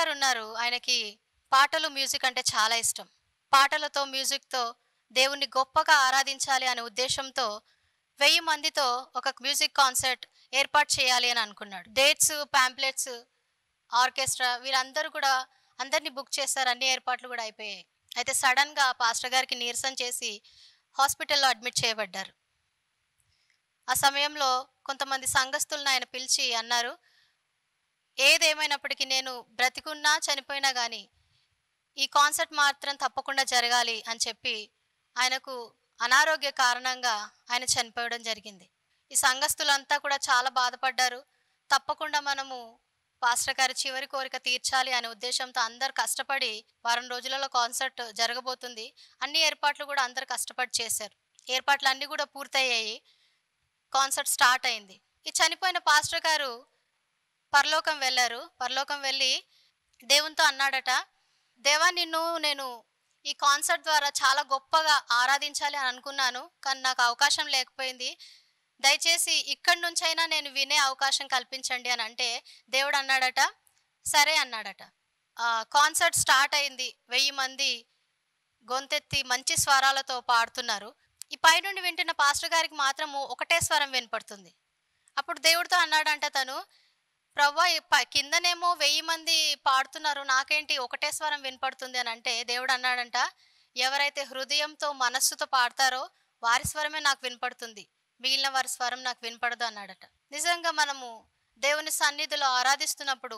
గారు ఉన్నారు ఆయనకి పాటలు మ్యూజిక్ అంటే చాలా ఇష్టం పాటలతో మ్యూజిక్తో దేవుణ్ణి గొప్పగా ఆరాధించాలి అనే ఉద్దేశంతో వెయ్యి మందితో ఒక మ్యూజిక్ కాన్సర్ట్ ఏర్పాటు చేయాలి అని అనుకున్నాడు డేట్స్ ప్యాంప్లెట్స్ ఆర్కెస్ట్రా వీరందరూ కూడా అందరినీ బుక్ చేస్తారు అన్ని ఏర్పాట్లు కూడా అయిపోయాయి అయితే సడన్గా పాస్టర్ గారికి నీరసం చేసి హాస్పిటల్లో అడ్మిట్ చేయబడ్డారు ఆ సమయంలో కొంతమంది సంఘస్థులను ఆయన పిలిచి అన్నారు ఏదేమైనప్పటికీ నేను బ్రతికున్నా చనిపోయినా కానీ ఈ కాన్సర్ట్ మాత్రం తప్పకుండా జరగాలి అని చెప్పి ఆయనకు అనారోగ్య కారణంగా ఆయన చనిపోవడం జరిగింది ఈ సంఘస్థులంతా కూడా చాలా బాధపడ్డారు తప్పకుండా మనము పాస్టర్ గారి చివరి కోరిక తీర్చాలి అనే ఉద్దేశంతో అందరు కష్టపడి వారం రోజులలో కాన్సర్ట్ జరగబోతుంది అన్ని ఏర్పాట్లు కూడా అందరు కష్టపడి చేశారు ఏర్పాట్లు అన్నీ కూడా పూర్తయ్యాయి కాన్సర్ట్ స్టార్ట్ అయింది ఈ చనిపోయిన పాస్టర్ గారు పరలోకం వెళ్ళారు పరలోకం వెళ్ళి దేవునితో అన్నాడట దేవా నిన్ను నేను ఈ కాన్సర్ట్ ద్వారా చాలా గొప్పగా ఆరాధించాలి అని అనుకున్నాను కానీ నాకు అవకాశం లేకపోయింది దయచేసి ఇక్కడి నుంచైనా నేను వినే అవకాశం కల్పించండి అని అంటే దేవుడు అన్నాడట సరే అన్నాడట ఆ, కాన్సర్ట్ స్టార్ట్ అయింది వెయ్యి మంది గొంతెత్తి మంచి స్వరాలతో పాడుతున్నారు ఈ పైనుండి వింటున్న పాస్టర్ గారికి మాత్రము ఒకటే స్వరం వినపడుతుంది అప్పుడు దేవుడితో అన్నాడంట తను ప్రవ్వా ఈ ప- కిందనేమో వెయ్యి మంది పాడుతున్నారు నాకేంటి ఒకటే స్వరం వినపడుతుంది అని అంటే దేవుడు అన్నాడంట ఎవరైతే హృదయంతో మనస్సుతో పాడతారో వారి స్వరమే నాకు వినపడుతుంది మిగిలిన వారి స్వరం నాకు వినపడదు అన్నాడట నిజంగా మనము దేవుని సన్నిధిలో ఆరాధిస్తున్నప్పుడు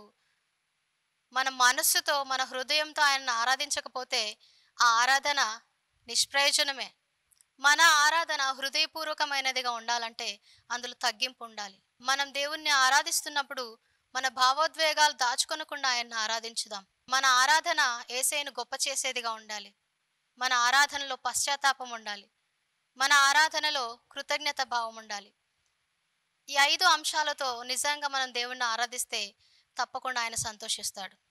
మన మనస్సుతో మన హృదయంతో ఆయనను ఆరాధించకపోతే ఆ ఆరాధన నిష్ప్రయోజనమే మన ఆరాధన హృదయపూర్వకమైనదిగా ఉండాలంటే అందులో తగ్గింపు ఉండాలి మనం దేవుణ్ణి ఆరాధిస్తున్నప్పుడు మన భావోద్వేగాలు దాచుకొనకుండా ఆయన్ని ఆరాధించుదాం మన ఆరాధన ఏసైను గొప్ప చేసేదిగా ఉండాలి మన ఆరాధనలో పశ్చాత్తాపం ఉండాలి మన ఆరాధనలో కృతజ్ఞత భావం ఉండాలి ఈ ఐదు అంశాలతో నిజంగా మనం దేవుణ్ణి ఆరాధిస్తే తప్పకుండా ఆయన సంతోషిస్తాడు